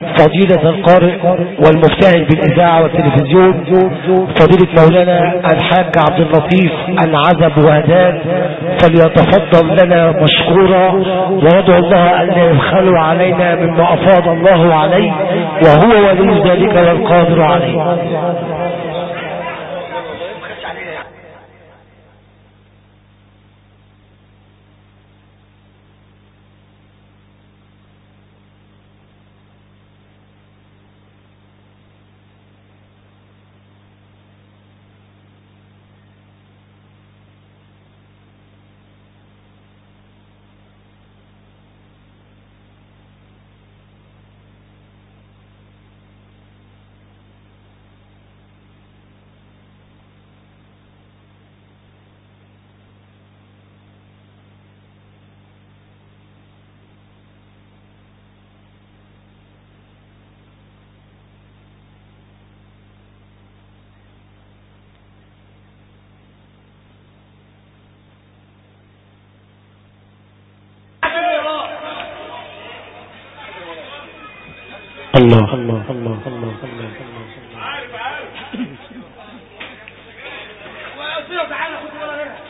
فضيلة القارئ والمفتهل بالإذاعة والتلفزيون فضيلة مولانا الحاج عبد اللطيف العزب وهداد فليتفضل لنا مشكورا ويدعو الله أن يبخلوا علينا مما أفاض الله عليه وهو ولي ذلك والقادر عليه الله الله الله الله الله عارف عارف وقلت له تعالى خد ولا هنا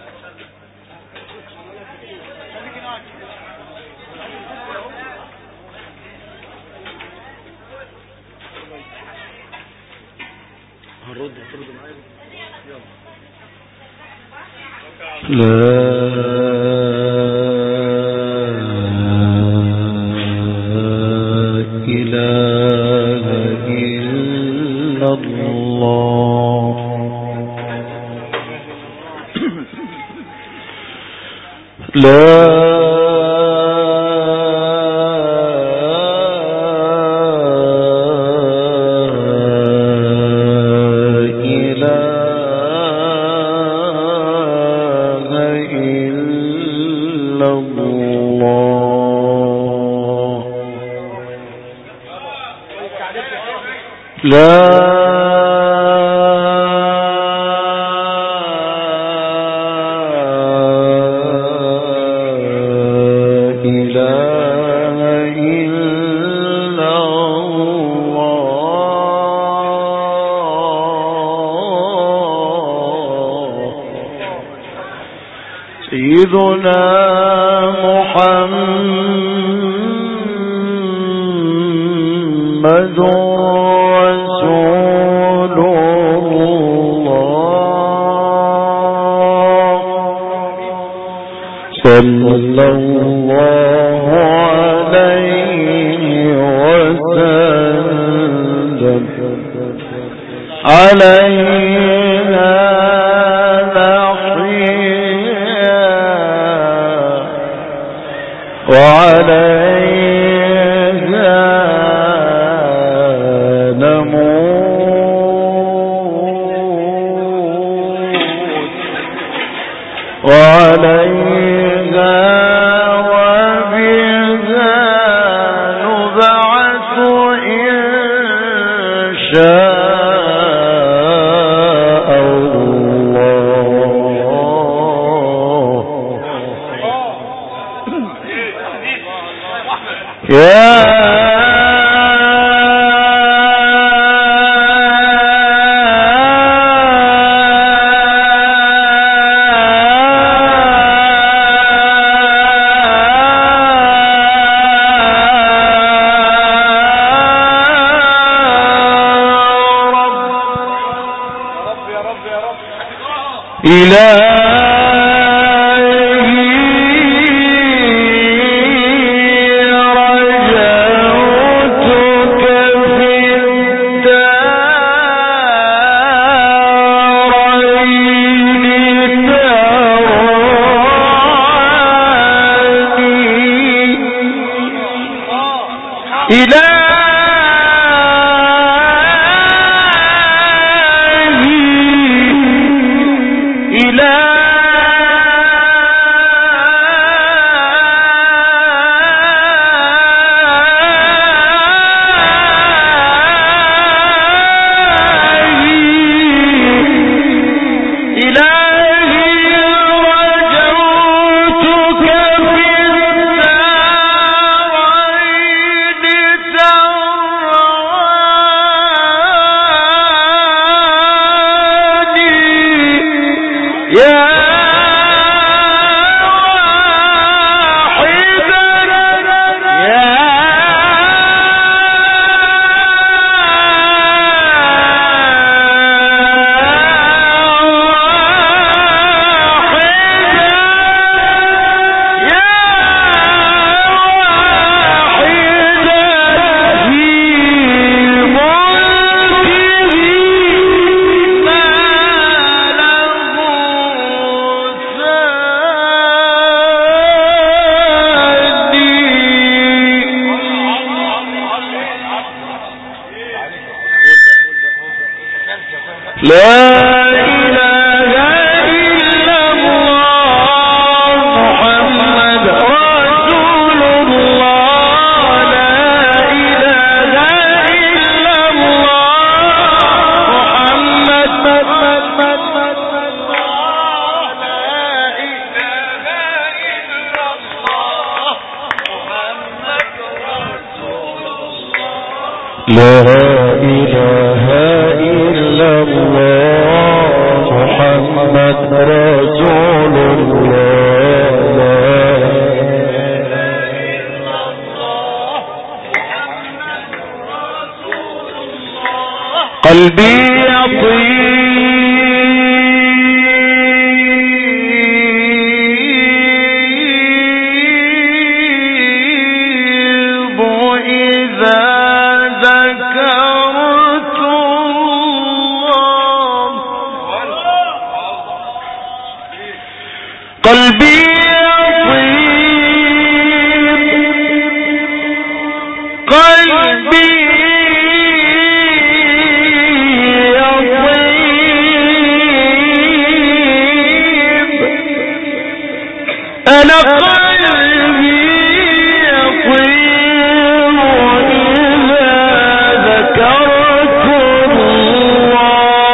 هنرد هترد معايا لا إله إلا الله لا إله إلا الله لا إله إلا الله سيدنا محمد رسول الله صلى الله عليه وسلم عليها نحيا وعليها نموت وعليها وبها نبعث إن شاء الله يا رب يا رب يا رب إلهي رجوتك في الدارين تراني إلهي إلهي إلهي رجوتك في الدارين لا إله إلا الله محمد رسول الله لا قلبي يطيب إذا ذكرت الله قلبي يطيب قلبي يطيب أنا قلبي يطيب إذا ذكرت الله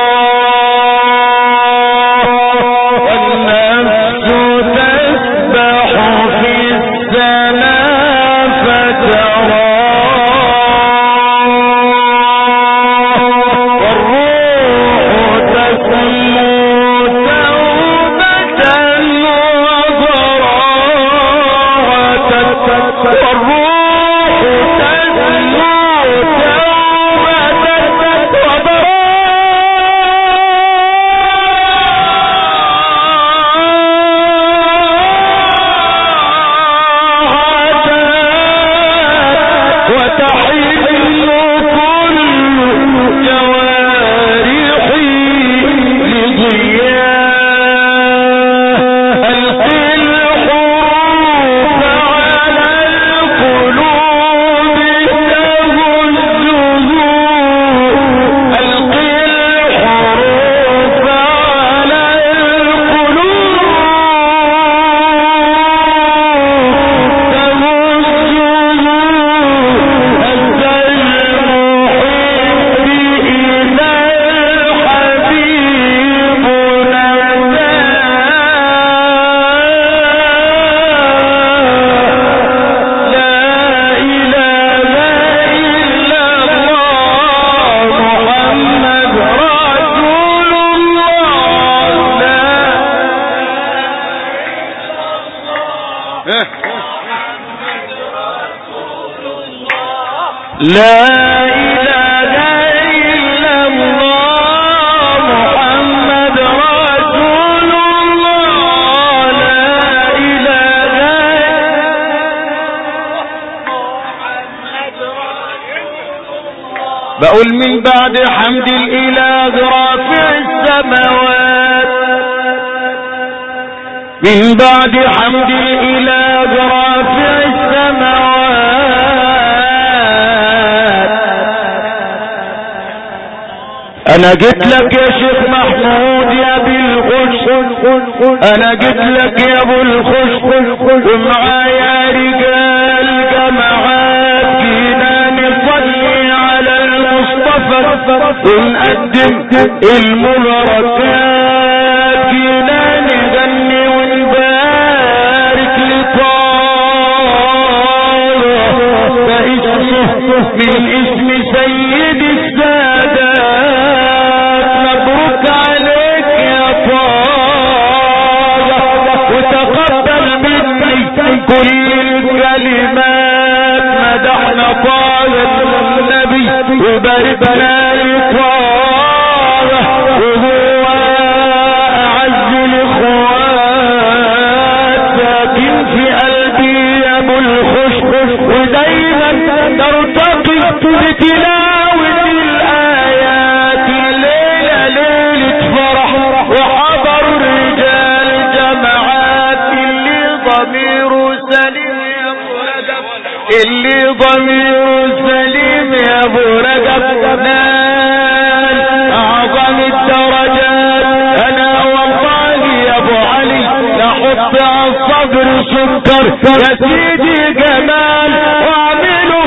والنفس تسبح في السماء فترى والروح تسمو توبة وضراعة والروح تسمو توبة وضراعة وتحل كل جوارحي لضياء ألقي الحروف على القلوب تهزه ألقي الحروف على القلوب تهزه أنت المحب إذا الحبيب نادى لا إله إلا الله محمد رسول الله لا إله إلا الله محمد رسول الله لا إله بقول من بعد حمد الإله رافع السماوات من بعد حمد الإله رافع السماوات أنا جيت لك يا شيخ محمود يا ابي الخش أنا جيت لك يا ابو الخش ومعايا رجال جماعات جينا نصلي على المصطفى ونقدم المباركات جينا نغني ونبارك لطال فاسمه من اسم سيد السادات مبروك عليك يا طه تهني كل الكلمات مدحنا طه النبي وباركنا لطه وهو أعز الإخوات ساكن في قلبي يا أبو الخشخش ودايما ترتقي بتلاوة الآيات الليلة ليلة فرح وحضر الرجال جماعات اللي ضميره سليم يا أبو رجب اللي ضميره سليم يا أبو رجب نال أعظم الدرجات أنا والله يا أبو علي لحط على الصدر سكر يا سيدي جمال واعمله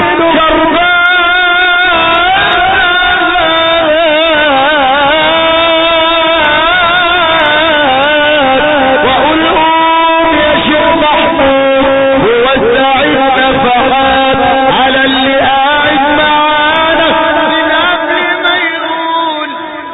كربان وقل قوم يا شيخ محمود ووزعي النفحات على اللي قاعد معانا من قبل ما يقول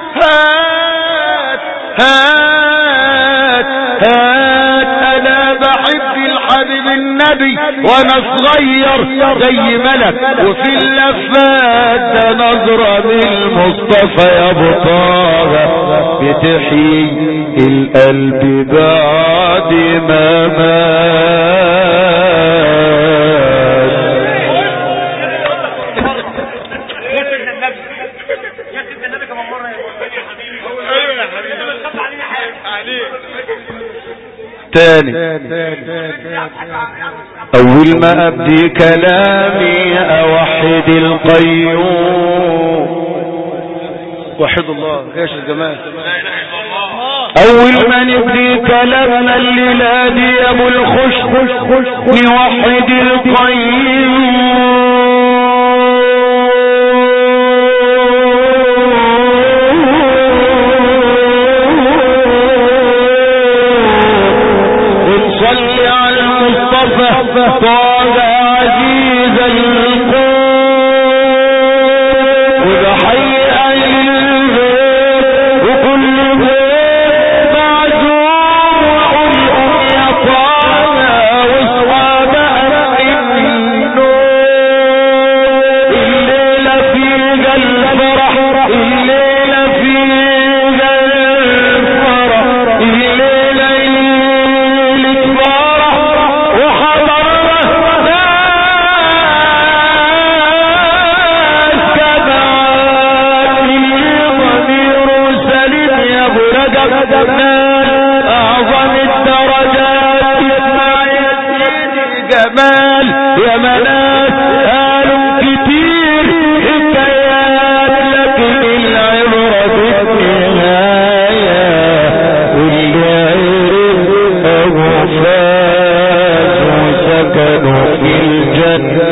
هات هات هات انا بحب الحبيب النبي وانا صغير زي ملك وفي اللفات ده نظرة من المصطفى يا ابو طه بتحيي القلب بعد ما مات يا سيدنا النبي يا سيدنا النبي كمان مرة يا حبيبي ايوه يا حبيبي خف علينا حاجة عليك تاني اول ما ابدي كلامي اوحد القيوم وحد الله ايش الجمال اول ما نبدي كلامنا الليلة دي يا ابو الخش خش خش نوحد القيوم ونصلي على المصطفى طه عزيز القوم وبحيي اهل البيت وكل بيت معزوم واقول ام يا طه واصحاب النور الليله في الفرح الليله في الفرح الليله ليله فرح وحضرنا ناس كبار ضمير سليم يا ابو رجب نال اعظم الدرجات اسمع يا سيدي جمال يا مناس قالوا كتير حكايات لكن العبرة بالنهاية واللي عرف ابو فاز وسكنوا في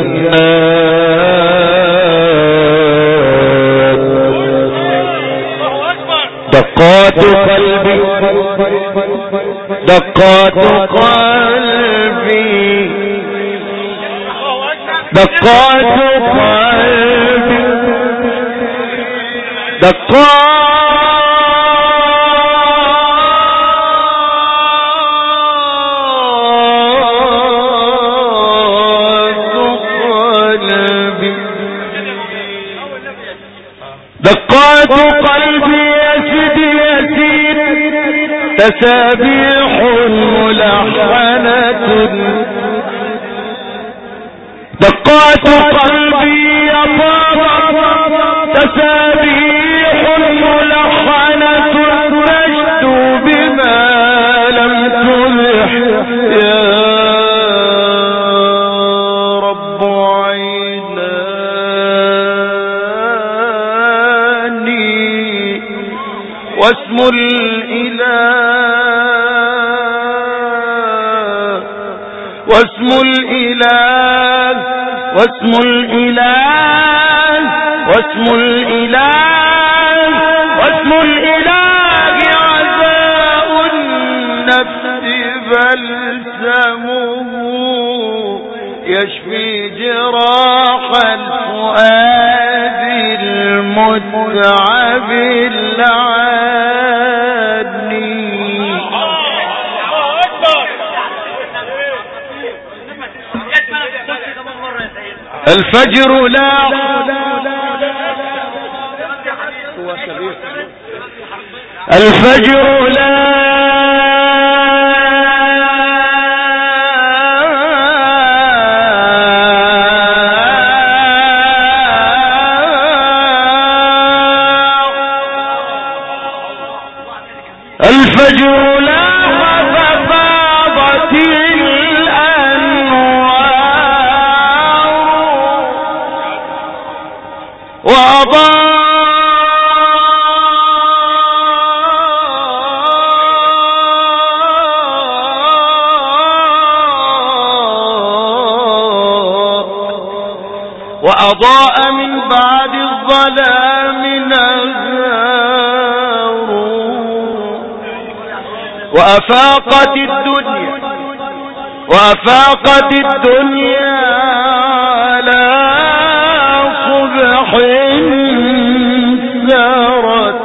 الجنات الله اكبر دقات قلبي دقات قلبي الله اكبر دقات قلبي دقات قلبي دقات قلبي يا سيدي يا سيدي تسابيح ملحنة دقات قلبي يا بابا تسابيح ملحنة تشدو بما لم تلح يا رب عيناني واسم الإله واسم الإله واسم الإله واسم الإله واسم الإله عزاء النفس بلسمه يشفي جراح الفؤاد المتعب العني الله اكبر الفجر لا الفجر لا الفجر لا ففاضت الأنوار وأضاء وأضاء من بعد الظلام نهار وأفاقت الدنيا وأفاقت الدنيا على صبح سارت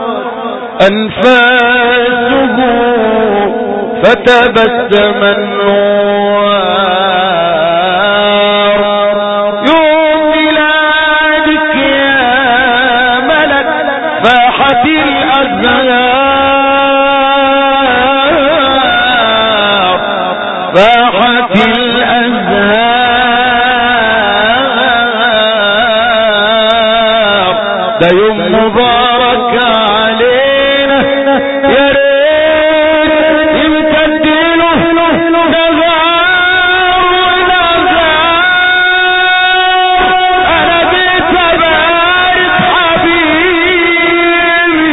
أنفاسه فتبسم النوار يوم ميلادك يا ملك فاحت الأزهار فاحت الأزهار ده يوم مبارك علينا يا ريت يمتد له نهار ونهار انا جيت ابارك حبيبي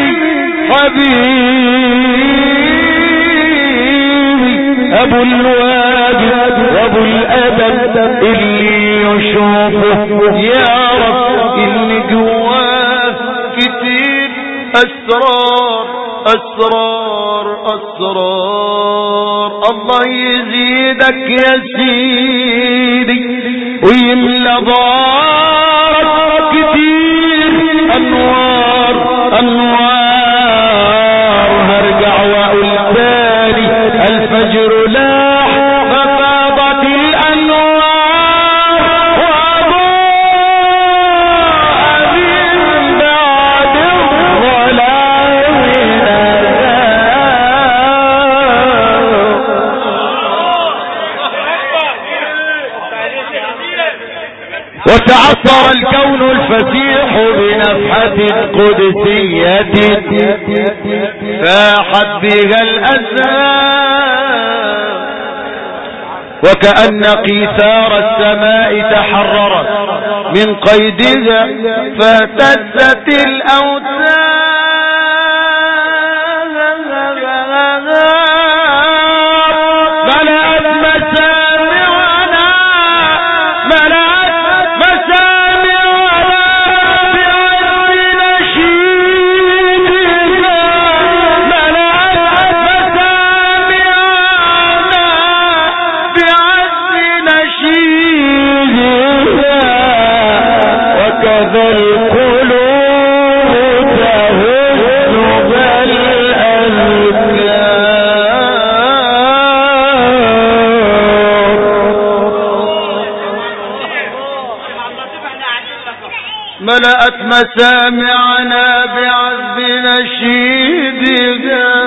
حبيبي ابو الواجب وابو الادب اللي يشوفه يا رب اللي جواه كتير اسرار اسرار اسرار الله يزيدك يا سيدي ويملى دارك كتير انوار انوار هرجع واقول تاني الفجر لاح ففاضت الانوار وضاء من بعد الظلام وتعطر الكون الفسيح بنفحة قدسية فاحت بها الأزهار وكأن قيثار السماء تحررت من قيدها فاهتزت الأوتار ملأت مسامعنا ملأت مسامعنا بعز نشيدنا ملأت مسامعنا بعز نشيدنا وكذا القلوب تهز بل ملأت مسامعنا بعذب نشيدها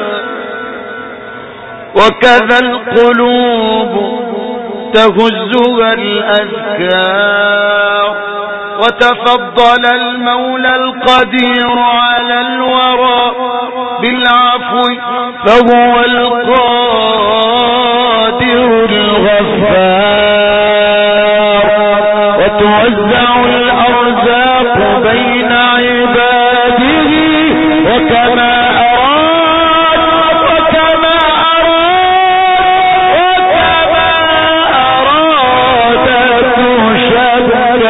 وكذا القلوب تهزها الأذكار وتفضل المولى القدير على الورى بالعفو فهو القادر الغفار وتوزع الأرزاق بين عباده وكما أراد وكما أراد وكما أراد تشكل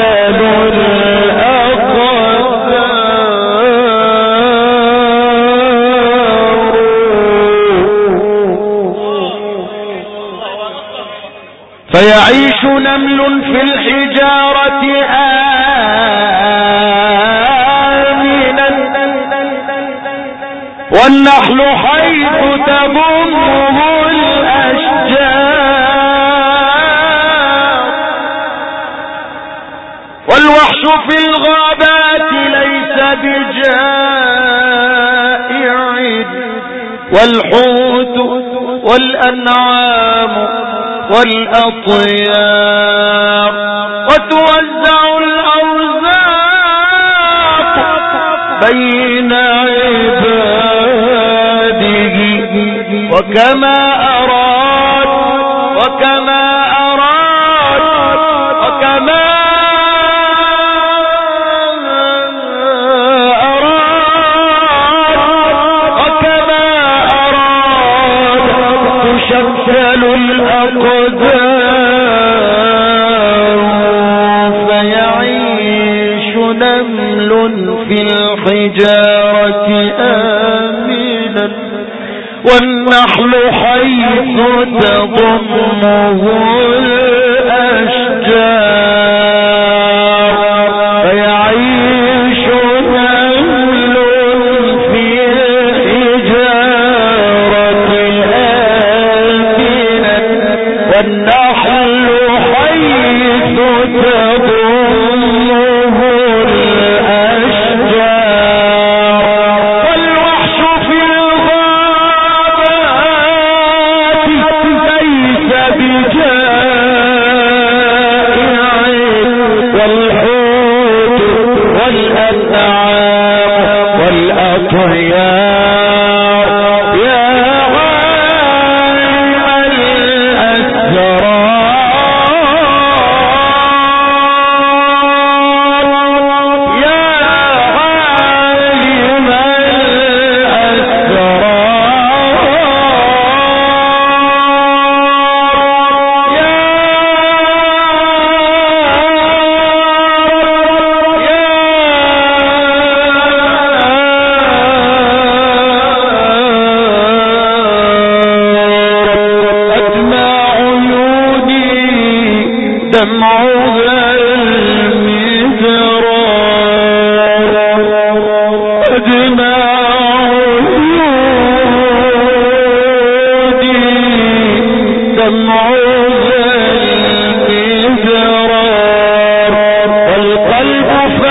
الأقدار فيعيش نمل في الحجارة آمنا والنحل حيث تضمه الأشجار والوحش في الغابات ليس بجائع والحوت والأنعام والأطيار وتوزع الأرزاق بين عباده وكما أراد وكما أراد وكما أراد وكما أراد تشكل الأقدار فيعيش نمل في الحجارة آمنا والنحل حيث تضمه الأشجار فيعيش نمل في الحجارة آمنا والنحل حيث تضمه الأشجار والوحش في الغابات ليس بجائع والحوت والأنعام والأطيار يا عالم الأسرار يا عالم الأسرار يا أدمع عيوني دمعها المزرار أدمع عيوني دمعها المزرار والقلب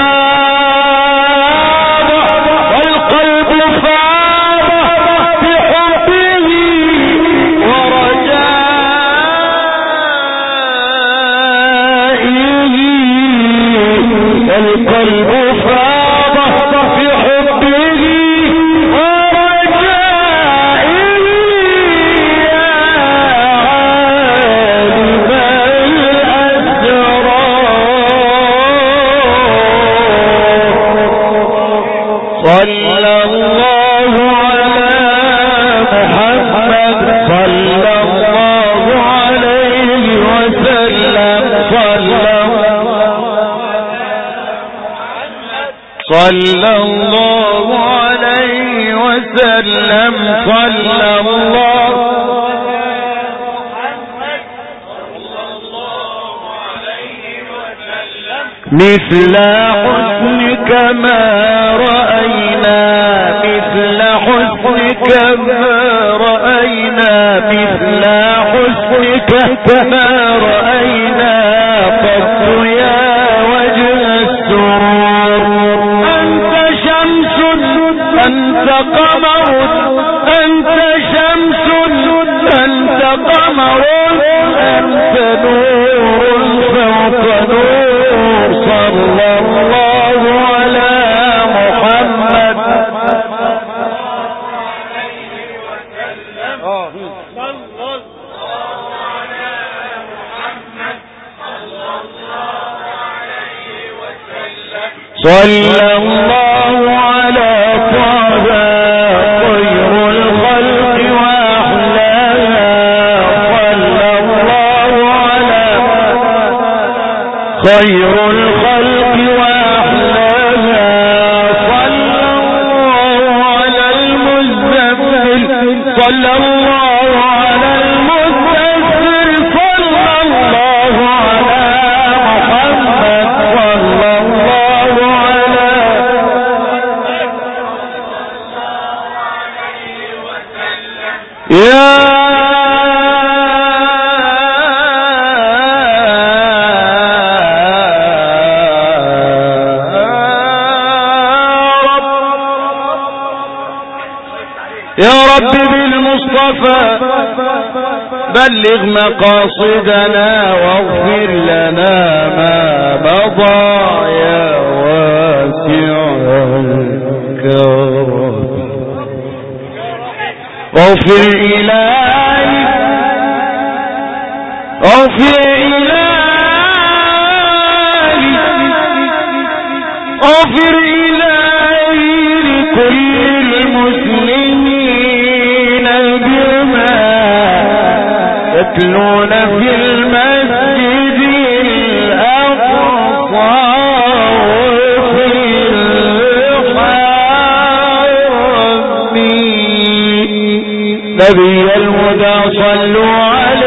فاض والقلب فاض بحبه ورجائه والقلب فاض بحبه ورجائه يا عالم الأسرار صلى الله على محمد صلى الله عليه وسلم صلى صلى الله عليه وسلم صلى الله مثل حسنك ما رأينا مثل حسنك ما رأينا مثل حسنك ما رأينا قط يا وجه السرور أنت شمس أنت قمر أنت شمس أنت قمر أنت نور فوق نور صلى الله على محمد صلى الله على طه خير الخلق وأحلاها صلى الله على خير الخلق وأحلاها صلى الله على المزمل صلى الله على المزمل صلى الله على محمد صلى الله على يا يا رب بالمصطفى بلغ مقاصدنا واغفر لنا ما مضى يا واسع الكرم واغفر إلهي واغفر إلهي واغفر إلهي لكل المسلمين بما يتلون في المسجد الأقصى وفي الحرم نبي الهدى صلوا عليه